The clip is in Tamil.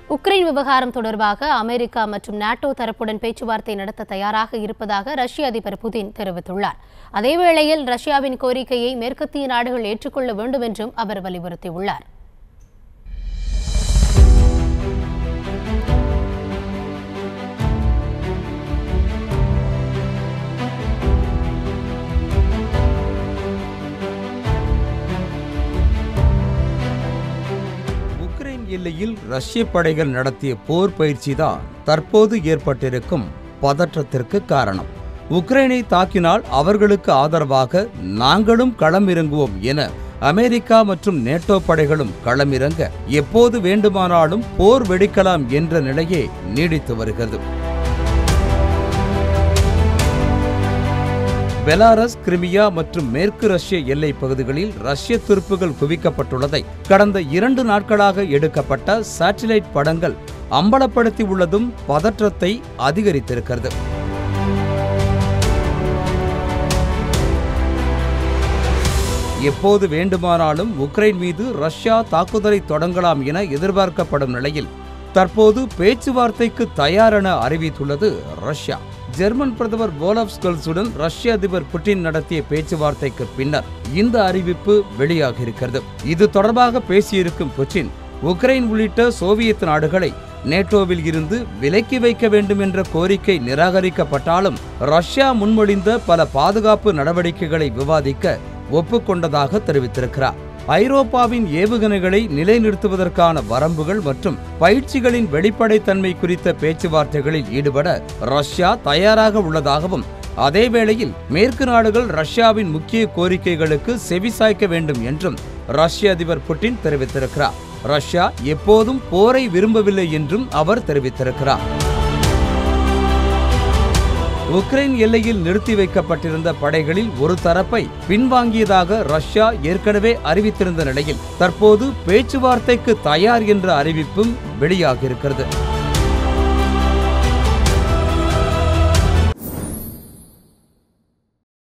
உக்ரைன் விவகாரம் தொடர்பாக அமெரிக்கா மற்றும் நாட்டோ தரப்புடன் பேச்சுவார்த்தை நடத்த தயாராக இருப்பதாக ரஷ்ய அதிபர் புதின் தெரிவித்துள்ளார் அதேவேளையில் ரஷ்யாவின் கோரிக்கையை மேற்கத்திய நாடுகள் ஏற்றுக்கொள்ள வேண்டும் என்றும் அவர் வலியுறுத்தியுள்ளார் உக்ரைன் எல்லையில் ரஷ்ய படைகள் நடத்திய போர் பயிற்சிதான் தற்போது ஏற்பட்டிருக்கும் பதற்றத்திற்கு காரணம் உக்ரைனை தாக்கினால் அவர்களுக்கு ஆதரவாக நாங்களும் களமிறங்குவோம் என அமெரிக்கா மற்றும் நேட்டோ படைகளும் களமிறங்க எப்போது வேண்டுமானாலும் போர் வெடிக்கலாம் என்ற நிலையே நீடித்து வருகிறது பெலாரஸ் கிரிமியா மற்றும் மேற்கு ரஷ்ய எல்லை பகுதிகளில் ரஷ்ய துருப்புகள் குவிக்கப்பட்டுள்ளதை கடந்த இரண்டு நாட்களாக எடுக்கப்பட்ட சேட்டிலைட் படங்கள் அம்பலப்படுத்தி உள்ளதும் பதற்றத்தை அதிகரித்திருக்கிறது எப்போது வேண்டுமானாலும் உக்ரைன் மீது ரஷ்யா தாக்குதலை தொடங்கலாம் என எதிர்பார்க்கப்படும் நிலையில் தற்போது பேச்சுவார்த்தைக்கு தயாரென அறிவித்துள்ளது ரஷ்யா ஜெர்மன் பிரதமர் போலப் ஸ்கல்ஸுடன் ரஷ்ய அதிபர் புட்டின் நடத்திய பேச்சுவார்த்தைக்கு பின்னர் இந்த அறிவிப்பு வெளியாகியிருக்கிறது இது தொடர்பாக பேசியிருக்கும் புட்டின் உக்ரைன் உள்ளிட்ட சோவியத் நாடுகளை நேட்டோவில் இருந்து விலக்கி வைக்க வேண்டும் என்ற கோரிக்கை நிராகரிக்கப்பட்டாலும் ரஷ்யா முன்மொழிந்த பல பாதுகாப்பு நடவடிக்கைகளை விவாதிக்க ஒப்புக்கொண்டதாக தெரிவித்திருக்கிறார் ஐரோப்பாவின் ஏவுகணைகளை நிலைநிறுத்துவதற்கான வரம்புகள் மற்றும் பயிற்சிகளின் வெளிப்படைத்தன்மை குறித்த பேச்சுவார்த்தைகளில் ஈடுபட ரஷ்யா தயாராக உள்ளதாகவும் அதேவேளையில் மேற்கு நாடுகள் ரஷ்யாவின் முக்கிய கோரிக்கைகளுக்கு செவிசாய்க்க வேண்டும் என்றும் ரஷ்ய அதிபர் புட்டின் தெரிவித்திருக்கிறார் ரஷ்யா எப்போதும் போரை விரும்பவில்லை என்றும் அவர் தெரிவித்திருக்கிறார் உக்ரைன் எல்லையில் நிறுத்தி வைக்கப்பட்டிருந்த படைகளில் ஒரு தரப்பை பின்வாங்கியதாக ரஷ்யா ஏற்கனவே அறிவித்திருந்த நிலையில் தற்போது பேச்சுவார்த்தைக்கு தயார் என்ற அறிவிப்பும் வெளியாகியிருக்கிறது